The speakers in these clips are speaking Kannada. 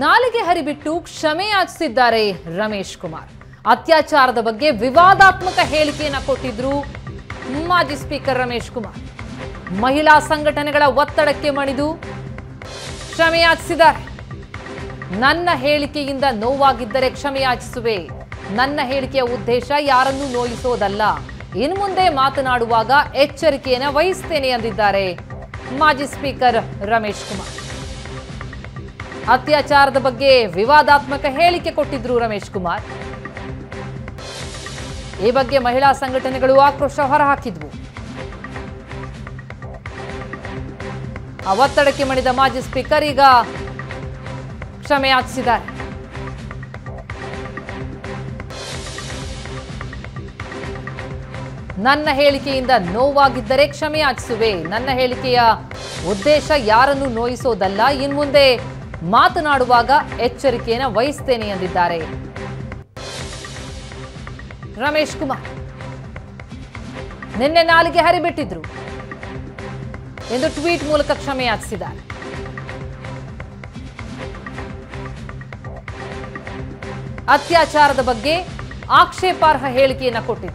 ನಾಲಿಗೆ ಹರಿಬಿಟ್ಟು ಕ್ಷಮೆ ಯಾಚಿಸಿದ್ದಾರೆ ರಮೇಶ್ ಕುಮಾರ್ ಅತ್ಯಾಚಾರದ ಬಗ್ಗೆ ವಿವಾದಾತ್ಮಕ ಹೇಳಿಕೆಯನ್ನ ಕೊಟ್ಟಿದ್ರು ಮಾಜಿ ಸ್ಪೀಕರ್ ರಮೇಶ್ ಕುಮಾರ್ ಮಹಿಳಾ ಸಂಘಟನೆಗಳ ಒತ್ತಡಕ್ಕೆ ಮಣಿದು ಕ್ಷಮೆ ಯಾಚಿಸಿದ್ದಾರೆ ನನ್ನ ಹೇಳಿಕೆಯಿಂದ ನೋವಾಗಿದ್ದರೆ ಕ್ಷಮೆ ಯಾಚಿಸುವೆ ನನ್ನ ಹೇಳಿಕೆಯ ಉದ್ದೇಶ ಯಾರನ್ನೂ ನೋಯಿಸೋದಲ್ಲ ಇನ್ನು ಮುಂದೆ ಮಾತನಾಡುವಾಗ ಎಚ್ಚರಿಕೆಯನ್ನು ವಹಿಸ್ತೇನೆ ಎಂದಿದ್ದಾರೆ ಮಾಜಿ ಸ್ಪೀಕರ್ ರಮೇಶ್ ಕುಮಾರ್ ಅತ್ಯಾಚಾರದ ಬಗ್ಗೆ ವಿವಾದಾತ್ಮಕ ಹೇಳಿಕೆ ಕೊಟ್ಟಿದ್ರು ರಮೇಶ್ ಕುಮಾರ್ ಈ ಬಗ್ಗೆ ಮಹಿಳಾ ಸಂಘಟನೆಗಳು ಆಕ್ರೋಶ ಹೊರಹಾಕಿದ್ವು ಆ ಒತ್ತಡಕ್ಕೆ ಮಣಿದ ಮಾಜಿ ಸ್ಪೀಕರ್ ಈಗ ಕ್ಷಮೆ ಯಾಚಿಸಿದ್ದಾರೆ ನನ್ನ ಹೇಳಿಕೆಯಿಂದ ನೋವಾಗಿದ್ದರೆ ಕ್ಷಮೆ ಯಾಚಿಸುವೆ ನನ್ನ ಹೇಳಿಕೆಯ ಉದ್ದೇಶ ಯಾರನ್ನು ನೋಯಿಸೋದಲ್ಲ ಇನ್ಮುಂದೆ ಮಾತನಾಡುವಾಗ ಎಚ್ಚರಿಕೆಯನ್ನು ವಹಿಸ್ತೇನೆ ಎಂದಿದ್ದಾರೆ ರಮೇಶ್ ಕುಮಾರ್ ನಿನ್ನೆ ನಾಲಿಗೆ ಹರಿಬಿಟ್ಟಿದ್ರು ಎಂದು ಟ್ವೀಟ್ ಮೂಲಕ ಕ್ಷಮೆ ಯಾಚಿಸಿದ್ದಾರೆ ಅತ್ಯಾಚಾರದ ಬಗ್ಗೆ ಆಕ್ಷೇಪಾರ್ಹ ಹೇಳಿಕೆಯನ್ನ ಕೊಟ್ಟಿದ್ರು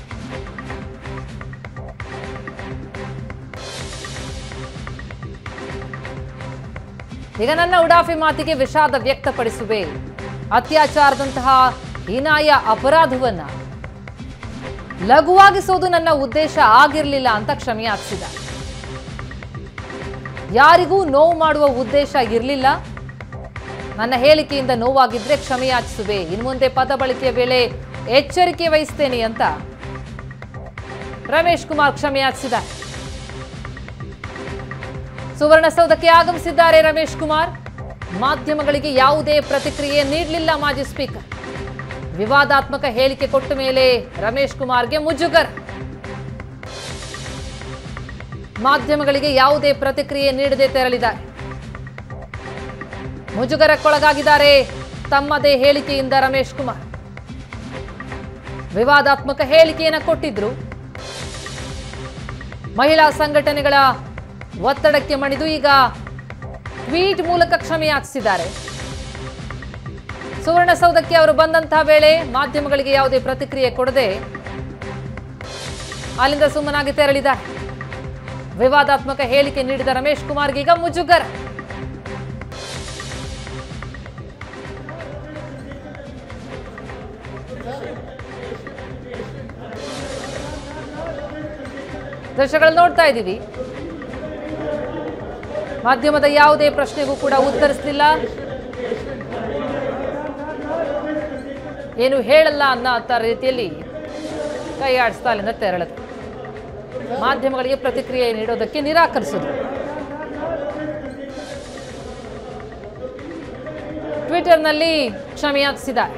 ಈಗ ನನ್ನ ಉಡಾಫೆ ಮಾತಿಗೆ ವಿಷಾದ ವ್ಯಕ್ತಪಡಿಸುವೆ ಅತ್ಯಾಚಾರದಂತಹ ಹೀನಾಯ ಅಪರಾಧವನ್ನ ಲಘುವಾಗಿಸೋದು ನನ್ನ ಉದ್ದೇಶ ಆಗಿರಲಿಲ್ಲ ಅಂತ ಕ್ಷಮೆ ಯಾಚಿಸಿದ ಯಾರಿಗೂ ನೋವು ಮಾಡುವ ಉದ್ದೇಶ ಇರಲಿಲ್ಲ ನನ್ನ ಹೇಳಿಕೆಯಿಂದ ನೋವಾಗಿದ್ರೆ ಕ್ಷಮೆ ಯಾಚಿಸುವೆ ಇನ್ನು ಮುಂದೆ ಪದ ಬಳಕೆಯ ವೇಳೆ ಎಚ್ಚರಿಕೆ ವಹಿಸ್ತೇನೆ ಅಂತ ರಮೇಶ್ ಕುಮಾರ್ ಕ್ಷಮೆ ಯಾಚಿಸಿದ್ದಾರೆ ಸುವರ್ಣಸೌಧಕ್ಕೆ ಆಗಮಿಸಿದ್ದಾರೆ ರಮೇಶ್ ಕುಮಾರ್ ಮಾಧ್ಯಮಗಳಿಗೆ ಯಾವುದೇ ಪ್ರತಿಕ್ರಿಯೆ ನೀಡಲಿಲ್ಲ ಮಾಜಿ ಸ್ಪೀಕರ್ ವಿವಾದಾತ್ಮಕ ಹೇಳಿಕೆ ಕೊಟ್ಟ ಮೇಲೆ ರಮೇಶ್ ಕುಮಾರ್ಗೆ ಮುಜುಗರ ಮಾಧ್ಯಮಗಳಿಗೆ ಯಾವುದೇ ಪ್ರತಿಕ್ರಿಯೆ ನೀಡದೆ ತೆರಳಿದ್ದಾರೆ ಮುಜುಗರಕ್ಕೊಳಗಾಗಿದ್ದಾರೆ ತಮ್ಮದೇ ಹೇಳಿಕೆಯಿಂದ ರಮೇಶ್ ಕುಮಾರ್ ವಿವಾದಾತ್ಮಕ ಹೇಳಿಕೆಯನ್ನು ಕೊಟ್ಟಿದ್ರು ಮಹಿಳಾ ಸಂಘಟನೆಗಳ ಒತ್ತಡಕ್ಕೆ ಮಣಿದು ಈಗ ಟ್ವೀಟ್ ಮೂಲಕ ಕ್ಷಮೆ ಯಾಚಿಸಿದ್ದಾರೆ ಸುವರ್ಣಸೌಧಕ್ಕೆ ಅವರು ಬಂದಂತಹ ವೇಳೆ ಮಾಧ್ಯಮಗಳಿಗೆ ಯಾವುದೇ ಪ್ರತಿಕ್ರಿಯೆ ಕೊಡದೆ ಅಲ್ಲಿಂದ ಸುಮ್ಮನಾಗಿ ತೆರಳಿದ್ದಾರೆ ವಿವಾದಾತ್ಮಕ ಹೇಳಿಕೆ ನೀಡಿದ ರಮೇಶ್ ಕುಮಾರ್ಗೆ ಈಗ ಮುಜುಗರ ದೃಶ್ಯಗಳು ನೋಡ್ತಾ ಇದ್ದೀವಿ ಮಾಧ್ಯಮದ ಯಾವುದೇ ಪ್ರಶ್ನೆಗೂ ಕೂಡ ಉತ್ತರಿಸಲಿಲ್ಲ ಏನು ಹೇಳಲ್ಲ ಅನ್ನೋ ಅಂತ ರೀತಿಯಲ್ಲಿ ಕೈ ಆಡಿಸ್ತಾ ಅಲ್ಲಿಂದ ತೆರಳಿದ್ರು ಮಾಧ್ಯಮಗಳಿಗೆ ಪ್ರತಿಕ್ರಿಯೆ ನೀಡೋದಕ್ಕೆ ನಿರಾಕರಿಸಿದ್ರು ಟ್ವಿಟರ್ನಲ್ಲಿ ಕ್ಷಮೆ ಯಾಚಿಸಿದ್ದಾರೆ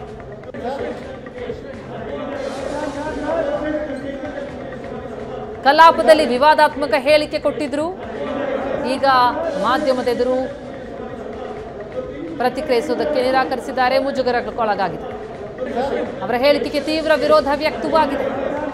ಕಲಾಪದಲ್ಲಿ ವಿವಾದಾತ್ಮಕ ಹೇಳಿಕೆ ಕೊಟ್ಟಿದ್ರು ಈಗ ಮಾಧ್ಯಮದ ಎದುರು ಪ್ರತಿಕ್ರಿಯಿಸುವುದಕ್ಕೆ ನಿರಾಕರಿಸಿದ್ದಾರೆ ಮುಜುಗರಕ್ಕೊಳಗಾಗಿದೆ ಅವರ ಹೇಳಿಕೆಗೆ ತೀವ್ರ ವಿರೋಧ ವ್ಯಕ್ತವಾಗಿದೆ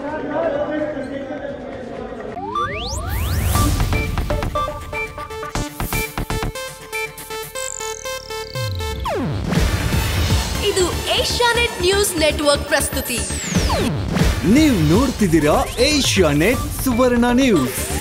ಇದು ಏಷ್ಯಾನೆಟ್ ನ್ಯೂಸ್ ನೆಟ್ವರ್ಕ್ ಪ್ರಸ್ತುತಿ ನೀವು ನೋಡ್ತಿದ್ದೀರಾ ಏಷ್ಯಾ ನೆಟ್ ಸುವರ್ಣ ನ್ಯೂಸ್